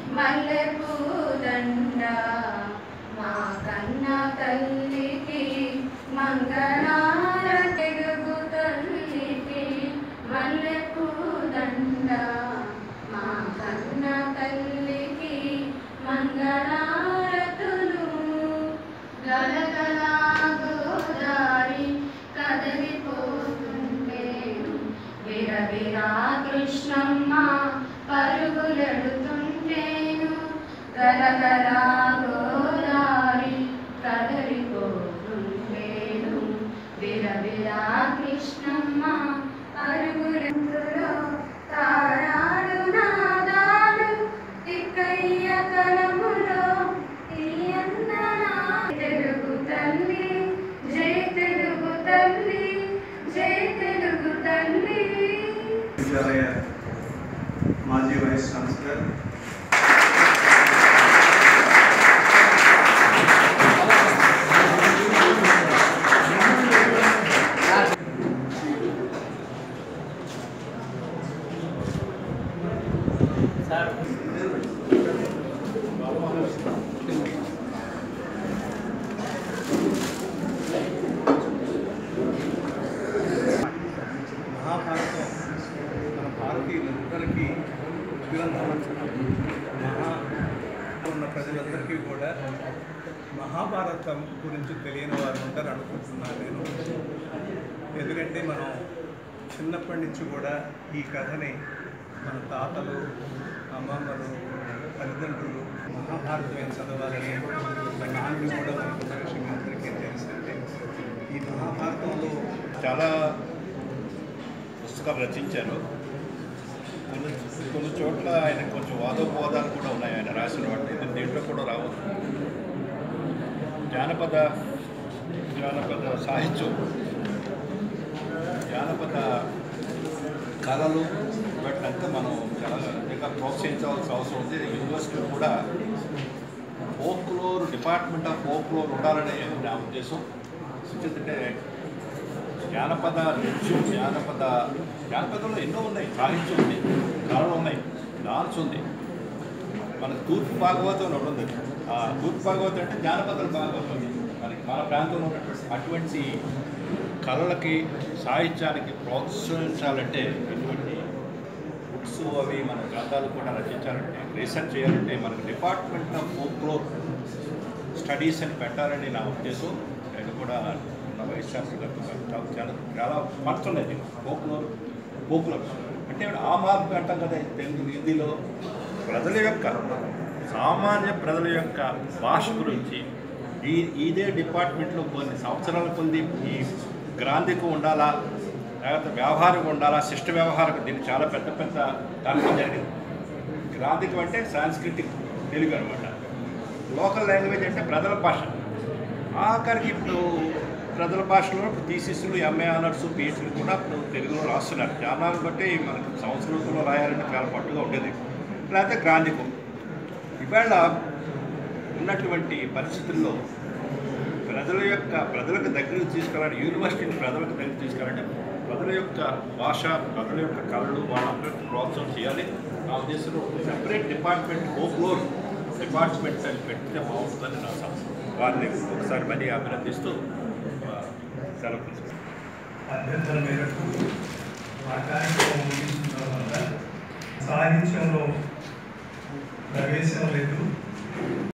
మల్లెపూ దండ మా కన్న తల్లికి మంగళార తెలుగు తల్లికి మల్లెపూ దండ మా కన్న తల్లికి మంగళారతులు గలగల గోదారి కదలిపోతుంటేను విరవిరా కృష్ణమ్మ పరుగులెడుతుంటేను గలగల గోదారి కదలిపోతుంటేను విరవిరా కృష్ణమ్మ పరుగులెందులో తారాడు నాదాలు తిక్కయ్య కలములో తీయందనా తెలుగు తల్లి జై తెలుగు తల్లి జై తెలుగు తల్లి విద్యాలయ మాజీ వైస్ ఛాన్సలర్ మహాభారతం మన భారతీయులందరికీ గ్రంథం మహా ఉన్న ప్రజలందరికీ కూడా మహాభారతం గురించి తెలియని వారు ఉంటారు అనుకుంటున్నాను నేను ఎందుకంటే మనం చిన్నప్పటి నుంచి కూడా ఈ కథని మన తాతలు అమ్మమ్మలు తల్లిదండ్రులు మహాభారతం ఏం చదవాలని మా నాన్న కూడా మనకున్న విషయం అందరికీ తెలిసిందే ఈ మహాభారతంలో చాలా పుస్తకాలు రచించారు కొన్ని కొన్ని చోట్ల ఆయన కొంచెం వాదోపవాదాలు కూడా ఉన్నాయి ఆయన రాసిన వాటి ఇది దీంట్లో కూడా రావచ్చు జానపద జానపద సాహిత్యం జానపద కళలు వాటినంతా మనం చాలా ఇంకా ప్రోత్సహించవలసిన అవసరం ఉంది యూనివర్సిటీలో కూడా ఫోక్లోర్ డిపార్ట్మెంట్ ఆఫ్ ఫోక్లోర్ ఉండాలని నా ఉద్దేశం ఎందుకంటే జానపద నృత్యం జానపద జానపదంలో ఎన్నో ఉన్నాయి సాహిత్యం ఉంది కళలు ఉన్నాయి డాన్స్ ఉంది మన తూర్పు భాగవతం ఒకటి ఉంది ఆ తూర్పు భాగవతం అంటే జానపద భాగవతం ఉంది మనకి మన ప్రాంతంలో ఉన్నటువంటి అటువంటి కళలకి సాహిత్యానికి ప్రోత్సహించాలంటే ఇటువంటి బుక్స్ అవి మన గ్రంథాలు కూడా రచించాలంటే రీసెర్చ్ చేయాలంటే మనకి డిపార్ట్మెంట్ ఆఫ్ ఫోక్లోర్ స్టడీస్ అని పెట్టాలని నా ఉద్దేశం నేను కూడా నా వైస్ ఛాన్సలర్ గారితో చాలా చాలా చాలా పడుతున్నది ఫోక్లోర్ ఫోక్లోర్ అంటే ఆ మార్పు అంటాం కదా తెలుగు హిందీలో ప్రజల యొక్క సామాన్య ప్రజల యొక్క భాష గురించి ఈ ఇదే డిపార్ట్మెంట్లో కొన్ని సంవత్సరాల కొద్ది ఈ గ్రాంధికం ఉండాలా లేకపోతే వ్యవహారం ఉండాలా శిష్ట వ్యవహారం దీనికి చాలా పెద్ద పెద్ద తర్కం జరిగింది గ్రాంధికం అంటే సాంస్కృతిక్ తెలుగు అనమాట లోకల్ లాంగ్వేజ్ అంటే ప్రజల భాష ఆఖరికి ఇప్పుడు ప్రజల భాషలో థీసిస్లు ఎంఏ ఆనర్స్ పిహెచ్లు కూడా ఇప్పుడు తెలుగులో రాస్తున్నారు జానాలు బట్టి మనకు సంస్కృతంలో రాయాలంటే చాలా పట్టుగా ఉండేది లేకపోతే గ్రాంధికం ఇవాళ ఉన్నటువంటి పరిస్థితుల్లో ప్రజల యొక్క ప్రజలకు దగ్గరకు తీసుకెళ్ళాలి యూనివర్సిటీని ప్రజలకు దగ్గర తీసుకెళ్ళాలంటే ప్రజల యొక్క భాష ప్రజల యొక్క కళలు వాళ్ళందరికీ ప్రోత్సాహం చేయాలి నా ఉద్దేశంలో సెపరేట్ డిపార్ట్మెంట్ ఫోక్లోర్ డిపార్ట్మెంట్ అని పెడితే బాగుంటుందని నా సంస్థ వారిని ఒకసారి మళ్ళీ అభినందిస్తూ ఆ, సెలవు తీసుకుంటాను. అభ్యర్థన మేరకు ఆ కార్యక్రమం ముగించిన తర్వాత సాహిత్యంలో ప్రవేశం లేదు